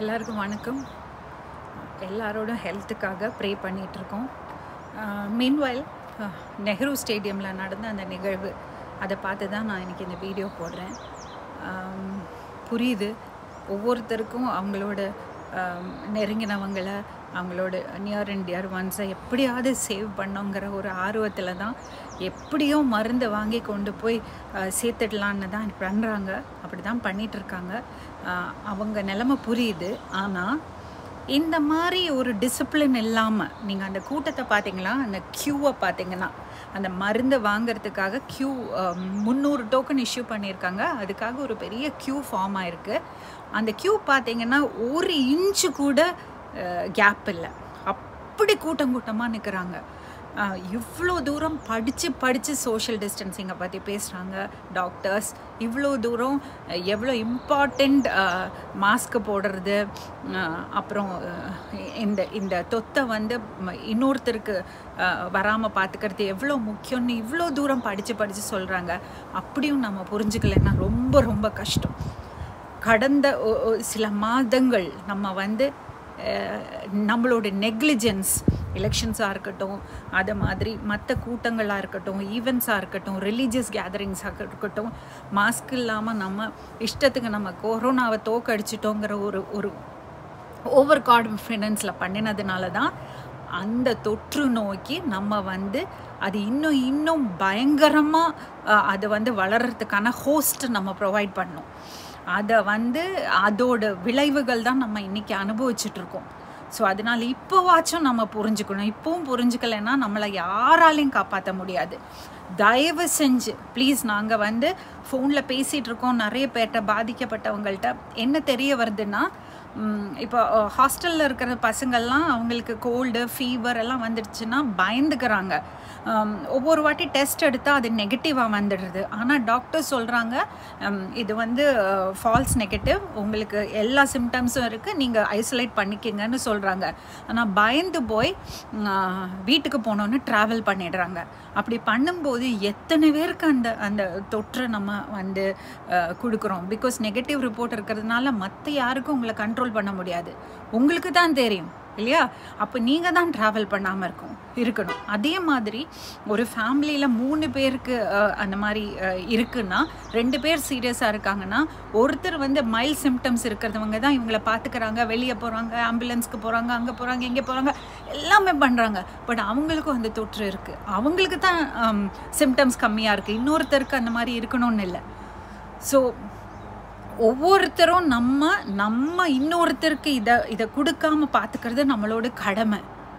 எல்லாருக்கும் வணக்கம் எல்லாரோட ஹெல்த்துக்காக ப்ரே பண்ணிகிட்ருக்கோம் மீன்வைல் நெஹ்ரு ஸ்டேடியமில் நடந்த அந்த நிகழ்வு அதை பார்த்து தான் நான் இன்றைக்கி இந்த வீடியோ போடுறேன் ஆம், புரியுது ஒவ்வொருத்தருக்கும் அவங்களோட ஆம், நெருங்கினவங்களை அவங்களோட நியர் அண்ட் டியர் ஒன்ஸை எப்படியாவது சேவ் பண்ணோங்கிற ஒரு ஆர்வத்தில் தான் எப்படியோ மருந்து வாங்கி கொண்டு போய் அஹ், சேர்த்துடலான்னு தான் பண்ணுறாங்க அப்படி தான் பண்ணிகிட்ருக்காங்க அவங்க நிலமை புரியுது ஆனால் இந்த மாதிரி ஒரு டிசிப்ளின் இல்லாமல் நீங்கள் அந்த கூட்டத்தை பார்த்தீங்களா அந்த க்யூவை பார்த்தீங்கன்னா அந்த மருந்தை வாங்குறதுக்காக க்யூ முந்நூறு டோக்கன் இஷ்யூ பண்ணியிருக்காங்க அதுக்காக ஒரு பெரிய க்யூ ஃபார்ம் ஆயிருக்கு அந்த க்யூ பார்த்தீங்கன்னா ஒரு இன்ச்சு கூட கேப் இல்லை அப்படி கூட்டம் கூட்டமாக நிற்கிறாங்க இவ்வளோ தூரம் படித்து படித்து சோஷியல் டிஸ்டன்சிங்கை பற்றி பேசுகிறாங்க டாக்டர்ஸ் இவ்வளோ தூரம் அஹ், எவ்வளோ இம்பார்ட்டண்ட் மாஸ்க்கு போடுறது அஹ், அப்புறம் அஹ், இந்த இந்த தொத்தை வந்து ம- இன்னொருத்தருக்கு வராமல் பார்த்துக்கிறது எவ்வளோ முக்கியம்னு இவ்வளோ தூரம் படித்து படித்து சொல்கிறாங்க அப்படியும் நம்ம புரிஞ்சுக்கலைன்னா ரொம்ப ரொம்ப கஷ்டம் கடந்த ஒ- ஒ- சில மாதங்கள் நம்ம வந்து அஹ், நம்மளோட நெக்லிஜென்ஸ் எலெக்ஷன்ஸாக இருக்கட்டும் அது மாதிரி மற்ற கூட்டங்களாக இருக்கட்டும் ஈவெண்ட்ஸாக இருக்கட்டும் ரிலீஜியஸ் கேதரிங்ஸாக இருக்கட்டும் மாஸ்க் இல்லாமல் நம்ம இஷ்டத்துக்கு நம்ம கொரோனாவை தோக்கடிச்சிட்டோங்கிற ஒரு ஒரு ஓவர் கான்ஃபிடென்ஸில் பண்ணினதுனால தான் அந்த தொற்று நோக்கி நம்ம வந்து அது இன்னும் இன்னும் பயங்கரமாக அது வந்து வளர்கிறதுக்கான ஹோஸ்ட் நம்ம ப்ரொவைட் பண்ணோம் அதை வந்து அதோட விளைவுகள் தான் நம்ம இன்றைக்கி அனுபவிச்சுட்ருக்கோம் ஸோ அதனால் இப்போவாச்சும் நம்ம புரிஞ்சுக்கணும் இப்போவும் புரிஞ்சுக்கலைன்னா நம்மளை யாராலையும் காப்பாற்ற முடியாது தயவு செஞ்சு ப்ளீஸ் நாங்கள் வந்து ஃபோனில் பேசிகிட்டு இருக்கோம் நிறைய பேர்கிட்ட பாதிக்கப்பட்டவங்கள்ட்ட என்ன தெரிய வருதுன்னா ம், இப்போ ஹாஸ்டலில் இருக்கிற பசங்கள்லாம் அவங்களுக்கு கோல்டு ஃபீவர் எல்லாம் வந்துடுச்சுன்னா பயந்துக்கிறாங்க ஆம், ஒவ்வொரு வாட்டி டெஸ்ட் எடுத்தால் அது நெகட்டிவாக வந்துடுது ஆனால் டாக்டர் சொல்கிறாங்க இது வந்து ஃபால்ஸ் நெகட்டிவ் உங்களுக்கு எல்லா சிம்டம்ஸும் இருக்குது நீங்கள் ஐசோலேட் பண்ணிக்கிங்கன்னு சொல்கிறாங்க ஆனால் பயந்து போய் ம், ஆ, வீட்டுக்கு போனோன்னு ட்ராவல் பண்ணிடுறாங்க அப்படி பண்ணும்போது எத்தனை பேருக்கு அந்த அந்த தொற்றை நம்ம வந்து அஹ், கொடுக்குறோம் பிகாஸ் நெகட்டிவ் ரிப்போர்ட் இருக்கிறதுனால மற்ற யாருக்கும் உங்களை கண்ட்ரோல் பண்ண முடியாது உங்களுக்கு தான் தெரியும் இல்லையா அப்போ நீங்கள் தான் ட்ராவல் பண்ணாமல் இருக்கும் இருக்கணும் அதே மாதிரி ஒரு ஃபேமிலியில் மூணு பேருக்கு அஹ், அந்த மாதிரி அஹ், இருக்குன்னா ரெண்டு பேர் சீரியஸாக இருக்காங்கன்னா ஒருத்தர் வந்து மைல் சிம்டம்ஸ் இருக்கிறவங்க தான் இவங்கள பார்த்துக்கிறாங்க வெளியே போகிறாங்க ஆம்புலன்ஸ்க்கு போகிறாங்க அங்கே போகிறாங்க இங்கே போகிறாங்க எல்லாமே பண்ணுறாங்க பட் அவங்களுக்கும் அந்த தொற்று இருக்குது அவங்களுக்கு தான் சிம்டம்ஸ் கம்மியாக இருக்குது இன்னொருத்தருக்கு அந்த மாதிரி இருக்கணும்னு இல்லை ஸோ ஒவ்வொருத்தரும் நம்ம நம்ம இன்னொருத்தருக்கு இதை இதை கொடுக்காம பார்த்துக்கிறது நம்மளோட கடமை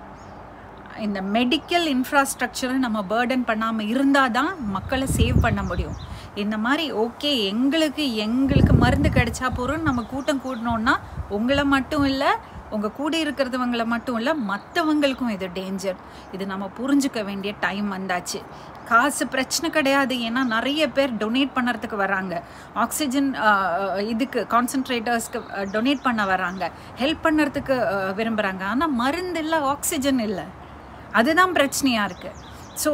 இந்த மெடிக்கல் இன்ஃப்ராஸ்ட்ரக்சரை நம்ம பேர்டன் பண்ணாமல் இருந்தால் தான் மக்களை சேவ் பண்ண முடியும் இந்த மாதிரி ஓகே எங்களுக்கு எங்களுக்கு மருந்து கிடைச்சா போகிறோம் நம்ம கூட்டம் கூடணுன்னா உங்களை மட்டும் இல்லை உங்கள் கூட இருக்கிறவங்களை மட்டும் இல்லை மற்றவங்களுக்கும் இது டேஞ்சர் இது நம்ம புரிஞ்சுக்க வேண்டிய டைம் வந்தாச்சு காசு பிரச்சனை கிடையாது ஏன்னா நிறைய பேர் டொனேட் பண்ணுறதுக்கு வராங்க ஆக்சிஜன் இதுக்கு கான்சன்ட்ரேட்டர்ஸ்க்கு டொனேட் பண்ண வராங்க ஹெல்ப் பண்ணுறதுக்கு விரும்புகிறாங்க ஆனால் மருந்து இல்லை ஆக்சிஜன் இல்லை அதுதான் பிரச்சனையாக இருக்குது ஸோ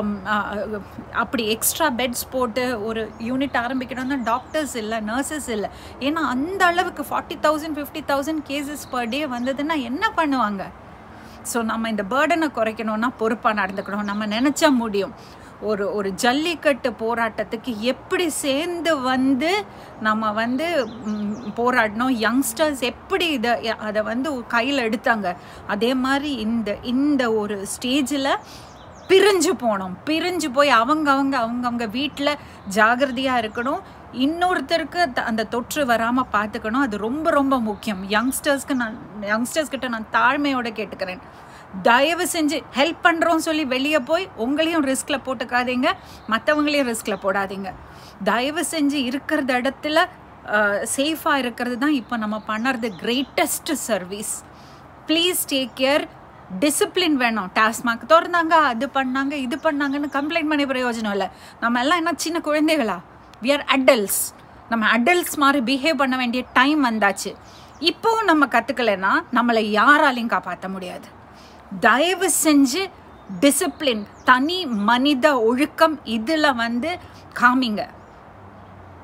அப்படி எக்ஸ்ட்ரா பெட்ஸ் போட்டு ஒரு யூனிட் ஆரம்பிக்கணும்னா டாக்டர்ஸ் இல்லை நர்சஸ் இல்லை ஏன்னா அந்த அளவுக்கு forty thousand fifty thousand cases per day வந்ததுன்னா என்ன பண்ணுவாங்க ஸோ நம்ம இந்த பேர்டனை குறைக்கணும்னா பொறுப்பாக நடந்துக்கணும் நம்ம நினச்சா முடியும் ஒரு ஒரு ஜல்லிக்கட்டு போராட்டத்துக்கு எப்படி சேர்ந்து வந்து நம்ம வந்து ம், போராடினோம் யங்ஸ்டர்ஸ் எப்படி இதை அதை வந்து கையில் எடுத்தாங்க அதே மாதிரி இந்த இந்த ஒரு ஸ்டேஜில் பிரிஞ்சு போனோம் பிரிஞ்சு போய் அவங்க அவங்க அவங்கவங்க வீட்டில் ஜாகிரதையாக இருக்கணும் இன்னொருத்தருக்கு த- அந்த தொற்று வராமல் பார்த்துக்கணும் அது ரொம்ப ரொம்ப முக்கியம் யங்ஸ்டர்ஸ்க்கு நான் யங்ஸ்டர்ஸ் கிட்ட நான் தாழ்மையோட கேட்டுக்கிறேன் தயவு செஞ்சு ஹெல்ப் பண்ணுறோம் சொல்லி வெளியே போய் உங்களையும் ரிஸ்கில் போட்டுக்காதீங்க மற்றவங்களையும் ரிஸ்கில் போடாதீங்க தயவு செஞ்சு இருக்கிற இடத்துல சேஃபாக இருக்கிறது தான் இப்போ நம்ம பண்ணுறது greatest service please take care discipline வேணும் டாஸ்மாக் திறந்தாங்க அது பண்ணாங்க இது பண்ணாங்கன்னு கம்ப்ளைண்ட் பண்ணி பிரயோஜனம் இல்லை நம்ம எல்லாம் என்ன சின்ன குழந்தைகளா வி ஆர் அடல்ட்ஸ் நம்ம அடல்ட்ஸ் மாதிரி பிஹேவ் பண்ண வேண்டிய டைம் வந்தாச்சு இப்போவும் நம்ம கற்றுக்கலைன்னா நம்மளை யாராலையும் காப்பாற்ற முடியாது தயவு செஞ்சு டிசிப்ளின் தனி மனித ஒழுக்கம் இதில் வந்து காமிங்க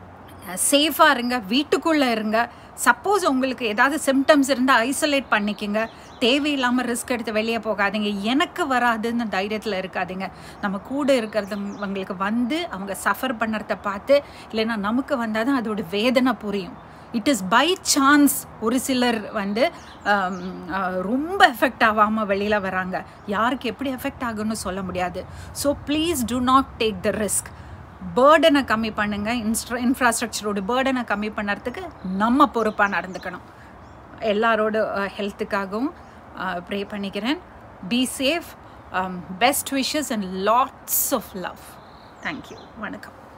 சேஃபாக இருங்க வீட்டுக்குள்ளே இருங்க சப்போஸ் உங்களுக்கு ஏதாவது சிம்டம்ஸ் இருந்தால் ஐசோலேட் பண்ணிக்கங்க தேவையில்லாமல் ரிஸ்க் எடுத்து வெளியே போகாதீங்க எனக்கு வராதுன்னு தைரியத்தில் இருக்காதீங்க நம்ம கூட இருக்கிறவங்களுக்கு வந்து அவங்க சஃபர் பண்ணுறத பார்த்து இல்லைன்னா நமக்கு வந்தால் தான் அதோட வேதனை புரியும் இட் இஸ் பை சான்ஸ் ஒரு சிலர் வந்து ஆம், ஆ, ரொம்ப எஃபெக்ட் ஆகாமல் வெளியில் வராங்க யாருக்கு எப்படி எஃபெக்ட் ஆகுன்னு சொல்ல முடியாது so please do not take the risk பேர்டனை கம்மி பண்ணுங்க இன்ஸ்ட்ரா இன்ஃப்ராஸ்ட்ரக்சரோட பேர்டனை கம்மி பண்ணுறதுக்கு நம்ம பொறுப்பாக நடந்துக்கணும் எல்லாரோட ஹெல்த்துக்காகவும் ப்ரே பண்ணிக்கிறேன் be safe best wishes and lots of love thank you வணக்கம்